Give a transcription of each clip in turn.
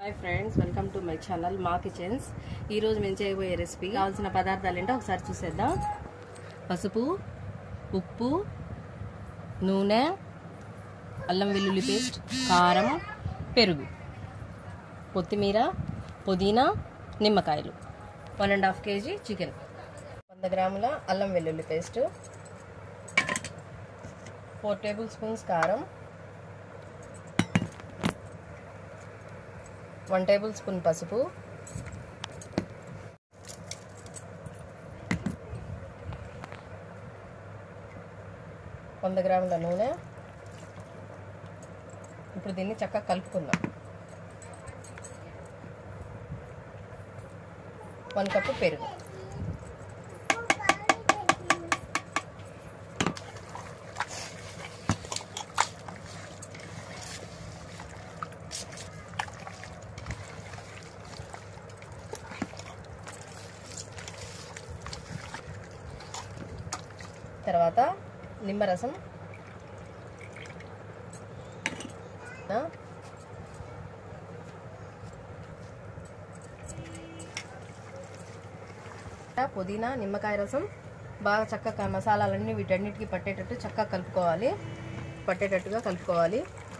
Hi friends welcome to my channel మా kitchens ఈరోజు మేము చేయబోయే రెసిపీ కావాల్సిన పదార్థాలు ఏంటో ఒకసారి చూసేద్దాం పసుపు ఉప్పు నూనె అల్లం వెల్లుల్లి పేస్ట్ కారం పెరుగు కొత్తిమీర పుదీనా నిమ్మకాయలు one and half KG chicken వంద గ్రాముల అల్లం వెల్లుల్లి పేస్ట్ ఫోర్ టేబుల్ స్పూన్స్ కారం వన్ టేబుల్ స్పూన్ పసుపు వంద గ్రాముల నూనె ఇప్పుడు దీన్ని చక్కగా కలుపుకుందాం వన్ కప్పు పెరుగు తర్వాత నిమ్మరసం ఆ, పుదీనా నిమ్మకాయ రసం బాగా చక్కగా మసాలాలన్నీ వీటన్నిటికీ పట్టేటట్టు చక్కగా కలుపుకోవాలి పట్టేటట్టుగా కలుపుకోవాలి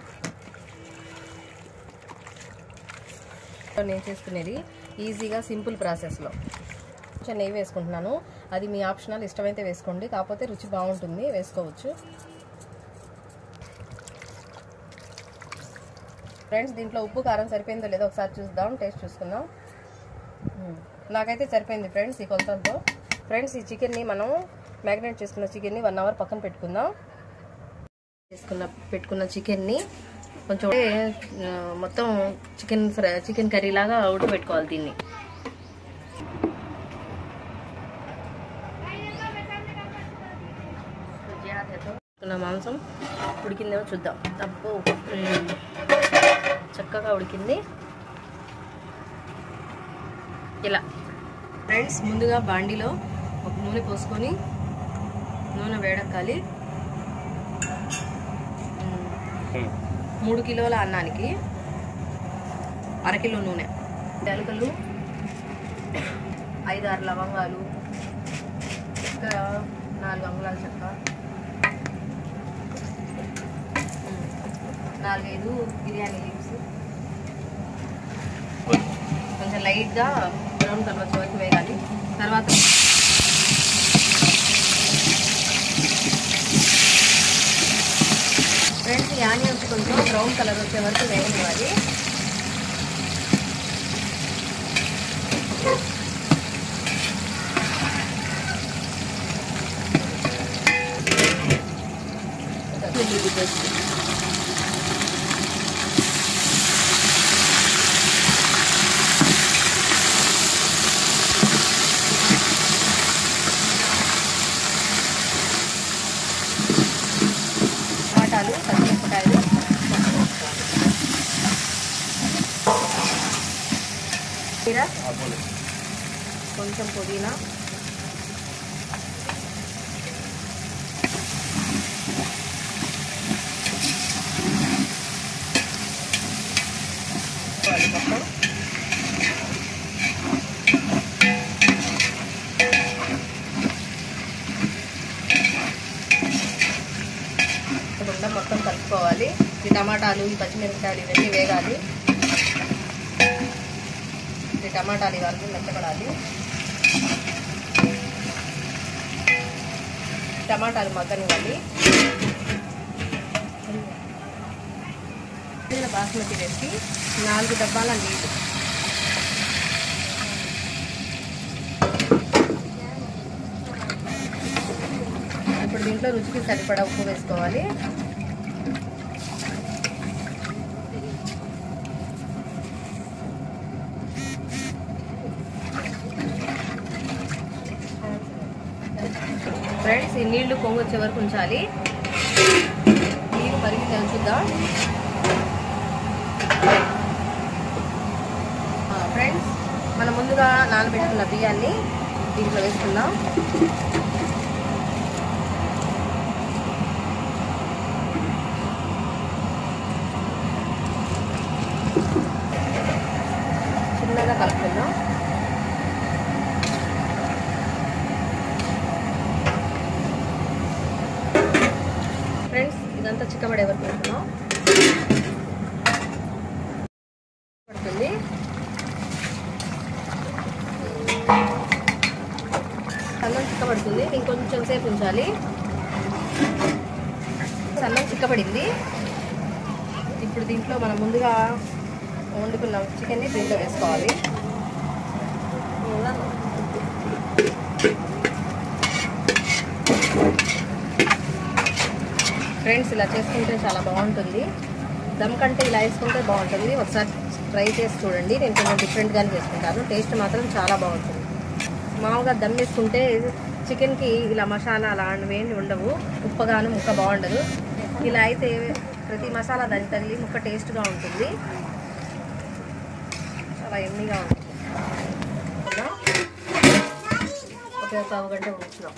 నేను చేసుకునేది ఈజీగా సింపుల్ ప్రాసెస్లో కొంచెం నెయ్యి వేసుకుంటున్నాను అది మీ ఆప్షనల్ ఇష్టమైతే వేసుకోండి కాకపోతే రుచి బాగుంటుంది వేసుకోవచ్చు ఫ్రెండ్స్ దీంట్లో ఉప్పు కారం సరిపోయిందో లేదో ఒకసారి చూద్దాం టేస్ట్ చూసుకుందాం మ్మ్. నాకైతే సరిపోయింది ఫ్రెండ్స్ ఈ కొలతలతో ఫ్రెండ్స్ ఈ చికెన్ని మనం మ్యాగ్నేట్ చేసుకున్న చికెన్ని వన్ అవర్ పక్కన పెట్టుకుందాం చేసుకున్న పెట్టుకున్న చికెన్ని కొంచెం ఆ, మొత్తం చికెన్ ఫ్రై చికెన్ కర్రీ లాగా ఉడకబెట్టుకోవాలి దీన్ని ఉన్న మాంసం ఉడికిందేమో చూద్దాం తప్పు ఉమ్, చక్కగా ఉడికింది ఇలా ఫ్రెండ్స్ ముందుగా బాండిలో ఒక నూనె పోసుకొని నూనె వేడెక్కాలి ఉమ్, మూడు కిలోల అన్నానికి అరకిలో నూనె తెలకలు ఐదు ఆరు లవంగాలు ఇంకా నాలుగు అంగుళాల చెక్క నాలుగైదు బిర్యానీ లీవ్స్ కొంచెం లైట్గా బ్రౌన్ కలర్ వచ్చే వరకు వేయాలి తర్వాత ఫ్రెండ్స్ ఈ ఆనియన్స్ కొంచెం బ్రౌన్ కలర్ వచ్చే వరకు వేయనివ్వాలి వెల్లుల్లి పేస్ట్ టమాటాలు పచ్చిమిరపకాయలు జీర కొంచెం పుదీనా మొత్తం గుండా మొత్తం కలుపుకోవాలి ఈ టమాటాలు ఈ పచ్చిమిరపకాయలు ఇవన్నీ వేగాలి ఈ టమాటాలు ఇవన్నీ మెత్తపడాలి టమాటాలు మగ్గనివ్వాలి బాస్మతి వేసి నాలుగు డబ్బాల నీళ్ళు ఇప్పుడు దీంట్లో రుచికి సరిపడా ఉప్పు వేసుకోవాలి ఫ్రెండ్స్ ఈ నీళ్లు పొంగొచ్చే వరకు ఉంచాలి నీళ్ళు మరిగి తెలుసుద్దాం ఫ్రెండ్స్ మనం ముందుగా నానబెట్టుకున్న బియ్యాన్ని దీంట్లో వేసుకుందాం కలుపుకుందాం ఫ్రెండ్స్ ఇదంతా చిక్కబడే వరకు ఉంటున్నాం పడుతుంది సన్నం చిక్కబడుతుంది ఇంకొంచెం సేపు ఉంచాలి సన్నం చిక్కబడింది ఇప్పుడు దీంట్లో మనం ముందుగా వండుకున్న చికెన్ని దీంట్లో వేసుకోవాలి ఫ్రెండ్స్ ఇలా చేసుకుంటే చాలా బాగుంటుంది దమ్ కంటే ఇలా వేసుకుంటే బాగుంటుంది ఒకసారి ట్రై చేసి చూడండి నేను కొంచెం డిఫరెంట్గానే చేసుకుంటాను టేస్ట్ మాత్రం చాలా బాగుంటుంది మామూలుగా దమ్ వేసుకుంటే చికెన్కి ఇలా మసాలా అలాంటివి ఏమి ఉండవు ఉప్పగాను ముక్క బాగుండదు ఇలా అయితే ప్రతి మసాలా దానికి తగిలి ముక్క టేస్ట్గా ఉంటుంది చాలా ఎమ్మిగా ఉంటుంది ఒక పావు గంట ఉంచుదాం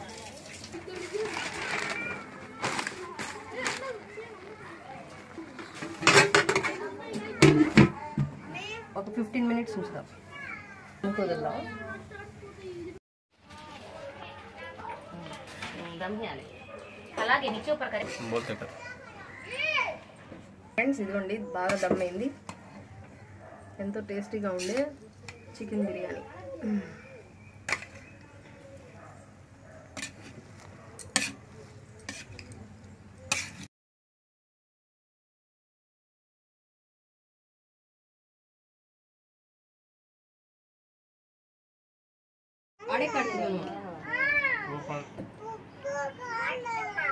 ఒక ఫిఫ్టీన్ మినిట్స్ ఉంచుదాం కుదురుదాం దమ్ చేయాలి అలాగే नीचे ऊपर करें बोलते कर ఫ్రెండ్స్ ఇదిగోండి బాగా దమ్ అయింది ఎంతో టేస్టీగా ఉండే చికెన్ బిర్యానీ అడే కడుతున్నాను